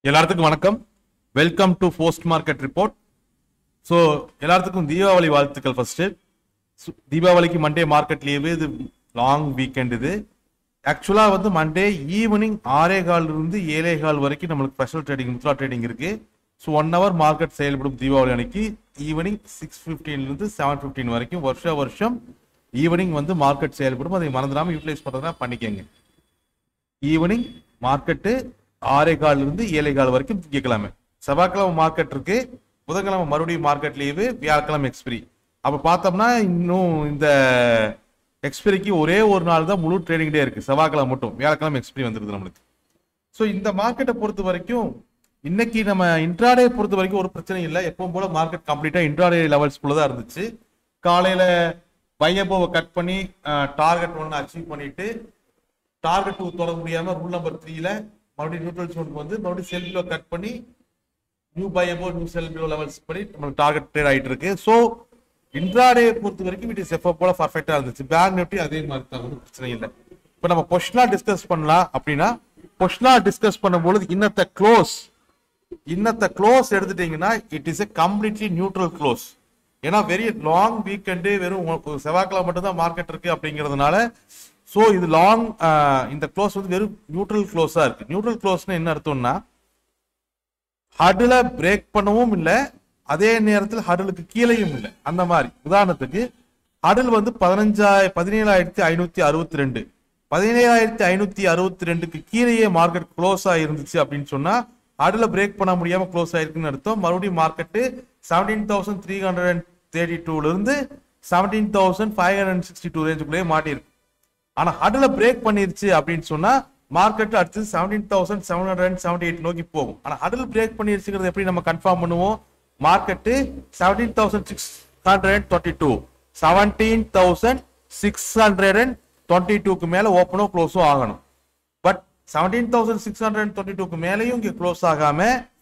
எல்லாத்துக்கும் வணக்கம் welcome to post market report so எல்லாத்துக்கும் தீபாவளி வாழ்த்துக்கள் ஃபர்ஸ்ட் தீபாவளிக்கு மண்டே மார்க்கெட் லீவு இது லாங் வீக்கெண்ட் இது ஆக்சுவலாக வந்து மண்டே ஈவினிங் ஆறே கால் இருந்து ஏழே கால் வரைக்கும் நம்மளுக்கு ஸ்பெஷல் ட்ரேடிங் முத்ரா ட்ரேடிங் இருக்கு ஸோ ஒன் ஹவர் மார்க்கெட் செயல்படும் தீபாவளி அன்னைக்கு ஈவினிங் சிக்ஸ் இருந்து செவன் ஃபிஃப்டீன் வரைக்கும் வருஷ வருஷம் ஈவினிங் வந்து மார்க்கெட் செயல்படும் அதை மறந்துடாம யூட்டிலைஸ் பண்ணுறதா பண்ணிக்கங்க ஈவினிங் மார்க்கெட்டு ஆறே கால் இருந்து ஏழை கால் வரைக்கும் திங்கக்கிழமை செவ்வாய்க்கிழமை மார்க்கெட் இருக்கு புதன்கிழமை மறுபடியும் மார்க்கெட் லீவு வியாழக்கிழமை எக்ஸ்பிரி அப்ப பார்த்தோம்னா இன்னும் இந்த எக்ஸ்பிரிக்கு ஒரே ஒரு நாள் தான் முழு ட்ரேடிங் டே இருக்கு செவ்வாய்க்கிழமை மட்டும் வியாழக்கிழமை எக்ஸ்பிரி வந்துருது நம்மளுக்கு ஸோ இந்த மார்க்கெட்டை பொறுத்த வரைக்கும் இன்னைக்கு நம்ம இன்ட்ராடே பொறுத்த வரைக்கும் ஒரு பிரச்சனை இல்லை எப்பவும் போல மார்க்கெட் கம்ப்ளீட்டா இன்ட்ராடே லெவல்ஸ்குள்ள தான் இருந்துச்சு காலையில பையபோவை கட் பண்ணி டார்கெட் ஒன்று அச்சீவ் பண்ணிட்டு டார்கெட் டூ தொட முடியாம ரூல் நம்பர் த்ரீல மறுபடியும் நியூட்ரல் ஜோனுக்கு வந்து மறுபடியும் செல் பிலோ கட் பண்ணி new buy above new sell below levels பண்ணி நம்மளுக்கு டார்கெட் ட்ரேட் ஆயிட்டு இருக்கு ஸோ இன்ட்ராடே பொறுத்த வரைக்கும் இட் இஸ் எஃப் போல பர்ஃபெக்டா இருந்துச்சு பேங்க் நிஃப்டி அதே மாதிரி தான் ஒன்றும் பிரச்சனை இல்லை இப்போ நம்ம கொஸ்டினா டிஸ்கஸ் பண்ணலாம் அப்படின்னா கொஸ்டினா டிஸ்கஸ் பண்ணும்பொழுது இன்னத்த க்ளோஸ் இன்னத்த க்ளோஸ் எடுத்துட்டீங்கன்னா it is a completely neutral close ஏன்னா வெரி லாங் வீக்கெண்டு வெறும் ஒரு செவ்வாய்க்கிழமை மட்டும் தான் மார்க்கெட் இருக்கு அப்படிங்கிறதுனால ஸோ இது லாங் இந்த க்ளோஸ் வந்து வெறும் நியூட்ரல் க்ளோஸா இருக்கு நியூட்ரல் க்ளோஸ்னு என்ன அர்த்தம்னா ஹடில் பிரேக் பண்ணவும் இல்லை அதே நேரத்தில் ஹடலுக்கு கீழேயும் இல்லை அந்த மாதிரி உதாரணத்துக்கு ஹடல் வந்து பதினஞ்சாய பதினேழாயிரத்தி ஐநூத்தி அறுபத்தி ரெண்டு பதினேழாயிரத்தி ஐநூத்தி அறுபத்தி ரெண்டுக்கு கீழேயே மார்க்கெட் க்ளோஸ் ஆயிருந்துச்சு அப்படின்னு சொன்னா ஹடல பிரேக் பண்ண முடியாம க்ளோஸ் ஆயிருக்குன்னு அர்த்தம் மறுபடியும் market seventeen thousand three hundred and thirty டூல இருந்து seventeen thousand five hundred sixty two ரேஞ்சுக்குள்ளேயே மாட்டியிருக்கு ஆனா ஹடல பிரேக் பண்ணிருச்சு அப்படின்னு சொன்னா மார்க்கெட் அடுத்து seventeen thousand seven hundred seventy eight நோக்கி போகும் ஆனா ஹடல் பிரேக் பண்ணிருச்சுங்கிறது எப்படி நம்ம கன்ஃபார்ம் பண்ணுவோம் market seventeen thousand six hundred twenty two seventeen thousand six hundred and twenty டூக்கு மேல ஓப்பனோ க்ளோஸோ ஆகணும் but seventeen thousand six hundred twenty டூக்கு மேலேயும் இங்கே க்ளோஸ் ஆகாம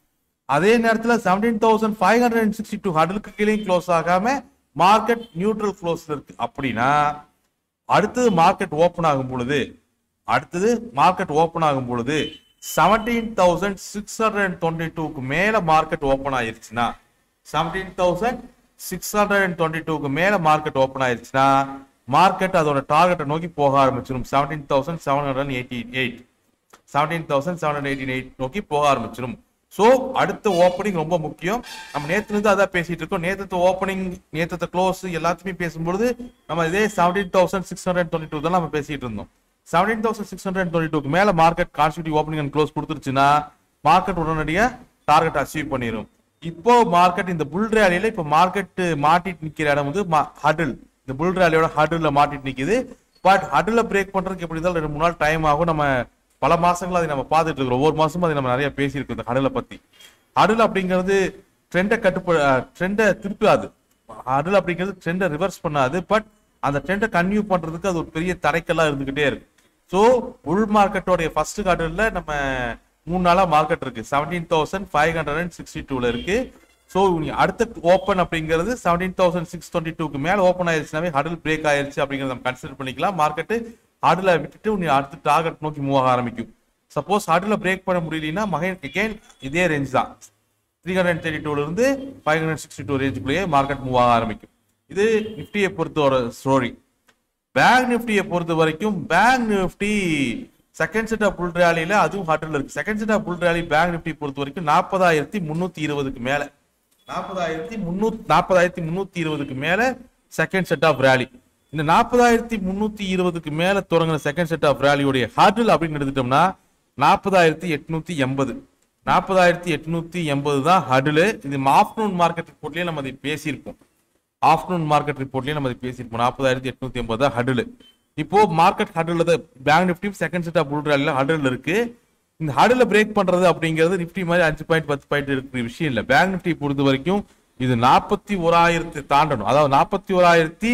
அதே நேரத்தில் seventeen thousand five hundred and sixty two ஹண்ட்ரலுக்கு கீழே க்ளோஸ் ஆகாம மார்க்கெட் நியூட்ரல் க்ளோஸ்ல இருக்கு அப்படின்னா அடுத்தது மார்க்கெட் ஓப்பன் ஆகும் பொழுது அடுத்தது மார்க்கெட் ஓப்பன் ஆகும் பொழுது seventeen thousand six hundred and twenty டூக்கு மேல மார்க்கெட் ஓப்பன் ஆயிருச்சுன்னா seventeen thousand six hundred and twenty டூக்கு மேல மார்க்கெட் ஓப்பன் ஆயிருச்சுன்னா மார்க்கெட் அதோட டார்கெட்டை நோக்கி போக ஆரம்பிச்சிடும் seventeen thousand seven hundred eighty eight seventeen thousand seven hundred eighty eight நோக்கி போக ஆரம்பிச்சிடும் ஸோ அடுத்த ஓப்பனிங் ரொம்ப முக்கியம் நம்ம நேத்துல இருந்து அதான் பேசிட்டு இருக்கோம் நேற்று ஓப்பனிங் நேற்று க்ளோஸ் எல்லாத்தையுமே பேசும்பொழுது நம்ம இதே seventeen thousand six hundred twenty two தான் நம்ம பேசிட்டு இருந்தோம் seventeen thousand six hundred twenty டூக்கு மேல market constitutive opening and close கொடுத்துருச்சுன்னா மார்க்கெட் உடனடியாக டார்கெட் அச்சீவ் பண்ணிடும் இப்போ மார்க்கெட் இந்த புல் ரேலியில இப்போ மார்க்கெட் மாட்டிட்டு நிக்கிற இடம் வந்து ஹடில் இந்த புல் ரேலியோட ஹடில்ல மாட்டிட்டு நிக்குது பட் ஹடில் பிரேக் பண்றதுக்கு எப்படி இருந்தாலும் ரெண்டு மூணு நாள் டைம் ஆகும் நம்ம பல மாசங்களா அதை நம்ம பார்த்துட்டு இருக்கிறோம் ஒவ்வொரு மாசமும் அதை நம்ம நிறைய பேசியிருக்கோம் இந்த ஹடலை பத்தி ஹடல் அப்படிங்கிறது ட்ரெண்டை கட்டுப்ப ட்ரெண்டை திருப்பாது ஹடல் அப்படிங்கிறது ட்ரெண்டை ரிவர்ஸ் பண்ணாது பட் அந்த ட்ரெண்டை கன்யூ பண்றதுக்கு அது ஒரு பெரிய தடைக்கெல்லாம் இருந்துகிட்டே இருக்கு ஸோ உள் மார்க்கெட்டோடைய ஃபர்ஸ்ட் ஹடல்ல நம்ம மூணு நாளா மார்க்கெட் இருக்கு seventeen thousand five hundred and sixty டூல இருக்கு ஸோ அடுத்த ஓப்பன் அப்படிங்கிறது செவன்டீன் தௌசண்ட் சிக்ஸ் டுவெண்ட்டி டூக்கு மேல ஓப்பன் ஆயிருச்சுனாவே ஹடல் பிரேக் ஆயிருச்சு அப்படிங்கிறத நம்ம கன்சிடர் பண்ணிக்கலாம் மார்க்கெட்டு ஹார்டில் விட்டுட்டு நீ அடுத்து டார்கெட் நோக்கி மூவ் ஆக ஆரம்பிக்கும் சப்போஸ் ஹார்டில் பிரேக் பண்ண முடியலன்னா மகன் அகெயின் இதே ரேஞ்ச் தான் த்ரீ ஹண்ட்ரட் தேர்ட்டி டூல இருந்து ஃபைவ் ஹண்ட்ரட் சிக்ஸ்டி டூ ரேஞ்சுக்குள்ளேயே மார்க்கெட் மூவ் ஆக ஆரம்பிக்கும் இது நிஃப்டியை பொறுத்த ஒரு ஸ்டோரி பேங்க் நிஃப்டியை பொறுத்த வரைக்கும் bank Nifty second set of bull ரேலியில அதுவும் ஹார்டில் இருக்கு second set of bull rally bank Nifty பொறுத்த வரைக்கும் நாற்பதாயிரத்தி முன்னூத்தி இருபதுக்கு மேல நாற்பதாயிரத்தி முன்னூத்தி நாற்பதாயிரத்தி முன்னூத்தி இருபதுக்கு மேல செகண்ட் செட் ஆஃப் ரேலி இந்த நாற்பதாயிரத்தி முன்னூத்தி இருபதுக்கு மேல தொடங்கின செகண்ட் செட் ஆஃப் ரேலியோடைய ஹார்டில் அப்படின்னு எடுத்துட்டோம்னா நாற்பதாயிரத்தி எட்நூத்தி எண்பது நாற்பதாயிரத்தி எட்நூத்தி எண்பது தான் ஹடில் இது ஆஃப்டர்நூன் மார்க்கெட் ரிப்போர்ட்லயே நம்ம அதை பேசியிருப்போம் ஆஃப்டர்நூன் மார்க்கெட் ரிப்போர்ட்லயே நம்ம அதை பேசியிருப்போம் நாற்பதாயிரத்தி எட்நூத்தி எண்பது தான் ஹடில் இப்போ மார்க்கெட் ஹடில் தான் bank Nifty second set of bull ரேலியில் ஹடில் இருக்கு இந்த ஹடில் பிரேக் பண்றது அப்படிங்கிறது நிஃப்டி மாதிரி அஞ்சு பாயிண்ட் பத்து பாயிண்ட் இருக்கிற விஷயம் இல்லை பேங்க் நிஃப்டி பொறுத்த வரைக்கும் இது நாற்பத்தி ஓராயிரத்தி தாண்டணும் அதாவது நாற்பத்தி ஓராயிரத்தி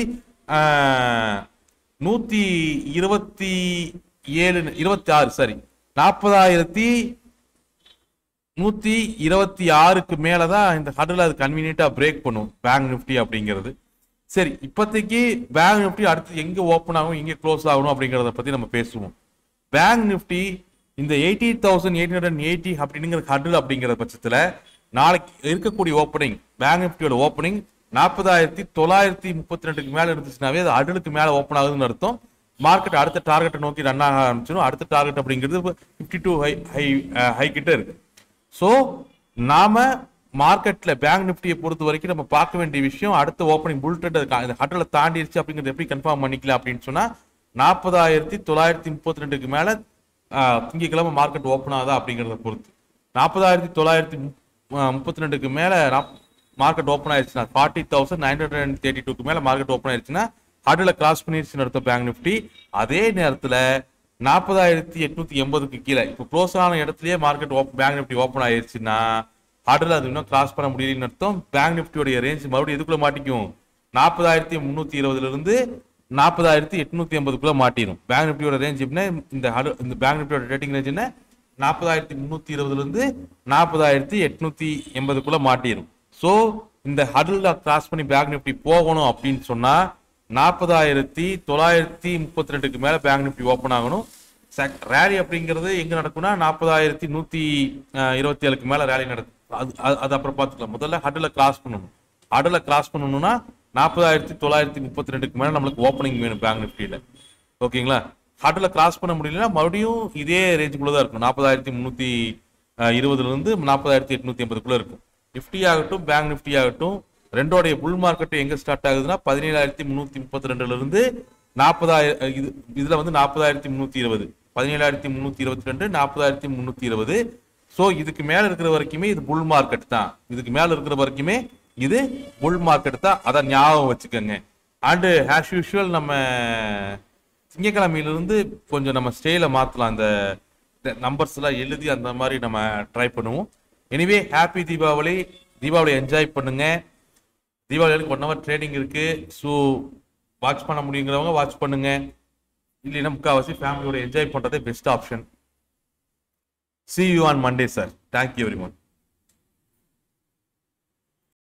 நூத்தி இருபத்தி ஏழு இருபத்தி ஆறு சரி நாற்பதாயிரத்தி நூத்தி இருபத்தி ஆறுக்கு மேலதான் இந்த ஹடில் அது கன்வீனியன்டா பிரேக் பண்ணும் பேங்க் நிஃப்டி அப்படிங்கிறது சரி இப்போதைக்கு பேங்க் நிஃப்டி அடுத்து எங்க ஓப்பன் ஆகும் எங்க க்ளோஸ் ஆகணும் அப்படிங்கறத பத்தி நம்ம பேசுவோம் பேங்க் நிஃப்டி இந்த eighty thousand eight hundred eighty அப்படிங்கிற ஹண்டில் அப்படிங்கிற பட்சத்துல நாளைக்கு இருக்கக்கூடிய ஓப்பனிங் பேங்க் நிஃப்டியோட ஓப்பனிங் நாற்பதாயிரத்தி தொள்ளாயிரத்தி முப்பத்தி ரெண்டுக்கு மேல இருந்துச்சுனாவே அது அடலுக்கு மேல ஓப்பன் ஆகுதுன்னு அர்த்தம் மார்க்கெட் அடுத்த டார்கெட்டை நோக்கி ரன் ஆக ஆரம்பிச்சிடும் அடுத்த டார்கெட் அப்படிங்கிறது fifty two high high high கிட்ட இருக்கு ஸோ நாம மார்க்கெட்ல பேங்க் நிஃப்டியை பொறுத்த வரைக்கும் நம்ம பார்க்க வேண்டிய விஷயம் அடுத்த ஓப்பனிங் புல் ட்ரெண்ட் இந்த ஹட்டில் தாண்டிடுச்சு அப்படிங்கிறது எப்படி கன்ஃபார்ம் பண்ணிக்கலாம் அப்படின்னு சொன்னா நாற்பதாயிரத்தி தொள்ளாயிரத்தி முப்பத்தி ரெண்டுக்கு மேல ஆஹ், திங்கட்கிழமை மார்க்கெட் ஓப்பன் ஆகுதா அப்படிங்கிறத பொறுத்து நாற்பதாயிரத்தி தொள்ளாயிரத்தி முப்பத்தி ரெண்டுக்கு மேல மார்க்கெட் ஓப்பன் ஆயிடுச்சுன்னா forty thousand nine hundred and thirty டூக்கு மேல மார்க்கெட் ஓப்பன் ஆயிடுச்சுன்னா ஹட்டில் கிராஸ் பண்ணிருச்சுன்னு அர்த்தம் பேங்க் நிஃப்டி அதே நேரத்துல நாற்பதாயிரத்தி எட்நூத்தி எண்பதுக்கு கீழே இப்போ க்ளோஸ் ஆன இடத்துலயே மார்க்கெட் பேங்க் நிஃப்டி ஓப்பன் ஆயிருச்சுன்னா ஹார்டில் அது இன்னும் கிராஸ் பண்ண முடியலன்னு அர்த்தம் பேங்க் நிஃப்டியோடைய ரேஞ்ச் மறுபடியும் எதுக்குள்ள மாட்டிக்கும் நாற்பதாயிரத்தி முந்நூத்தி இருபதுல இருந்து நாற்பதாயிரத்தி எட்நூத்தி எண்பதுக்குள்ள மாட்டிடும் பேங்க் நிஃப்டியோட ரேஞ்ச் எப்படின்னா இந்த ஹடு இந்த பேங்க் நிஃப்டியோட ரேட்டிங் ரேஞ்ச் என்ன நாற்பதாயிரத்தி முந்நூத்தி இருபதுல இருந்து நாற்பதாயிரத்தி எட்நூத்தி எண்பதுக்குள்ள மாட்டிடும் ஸோ இந்த ஹடில் கிராஸ் பண்ணி பேங்க் நிஃப்டி போகணும் அப்படின்னு சொன்னா நாற்பதாயிரத்தி தொள்ளாயிரத்தி முப்பத்தி ரெண்டுக்கு மேல பேங்க் நிஃப்டி ஓப்பன் ஆகணும் ரேலி அப்படிங்கிறது எங்க நடக்கும்னா நாற்பதாயிரத்தி நூத்தி அஹ், இருபத்தி ஏழுக்கு மேல ரேலி நடக்கும் அது அது- அது அப்புறம் பார்த்துக்கலாம் முதல்ல ஹட்டில் கிராஸ் பண்ணணும் ஹட்டில் கிராஸ் பண்ணணும்னா நாற்பதாயிரத்தி தொள்ளாயிரத்தி முப்பத்தி ரெண்டுக்கு மேல நம்மளுக்கு ஓப்பனிங் வேணும் பேங்க் நிஃப்டியில ஓகேங்களா ஹட்டில் கிராஸ் பண்ண முடியலன்னா மறுபடியும் இதே ரேஞ்சுக்குள்ள தான் இருக்கும் நாற்பதாயிரத்தி முந்நூற்றி இருபதுல இருந்து நாற்பதாயிரத்தி எட்நூத்தி எண்பதுக்குள்ள இருக்கும் நிஃப்டி ஆகட்டும் பேங்க் நிஃப்டி ஆகட்டும் ரெண்டோடைய புல் மார்க்கெட் எங்க ஸ்டார்ட் ஆகுதுன்னா பதினேழாயிரத்தி முந்நூற்றி முப்பத்தி ரெண்டுல இருந்து நாற்பதாயிரம் இது இதுல வந்து நாற்பதாயிரத்தி முந்நூற்றி இருபது பதினேழாயிரத்தி முந்நூற்றி இருபத்தி ரெண்டு நாற்பதாயிரத்தி முந்நூற்றி இருபது ஸோ இதுக்கு மேல இருக்கிற வரைக்குமே இது புல் மார்க்கெட் தான் இதுக்கு மேல இருக்கிற வரைக்குமே இது புல் மார்க்கெட் தான் அதை ஞாபகம் வச்சுக்கோங்க அண்டு ஆஸ் யூஷுவல் நம்ம திங்கக்கிழமையிலிருந்து கொஞ்சம் நம்ம ஸ்டேல மாத்தலாம் அந்த நம்பர்ஸ் எல்லாம் எழுதி அந்த மாதிரி நம்ம ட்ரை பண்ணுவோம் anyway happy Deepavali Deepavali enjoy பண்ணுங்க தீபாவளிக்கு ஒன் ஹவர் ட்ரேடிங் இருக்கு ஸோ வாட்ச் பண்ண முடியுங்கிறவங்க வாட்ச் பண்ணுங்க இல்லைன்னா முக்கால்வாசி ஃபேமிலியோட என்ஜாய் பண்றதே best option see you on Monday sir thank you very much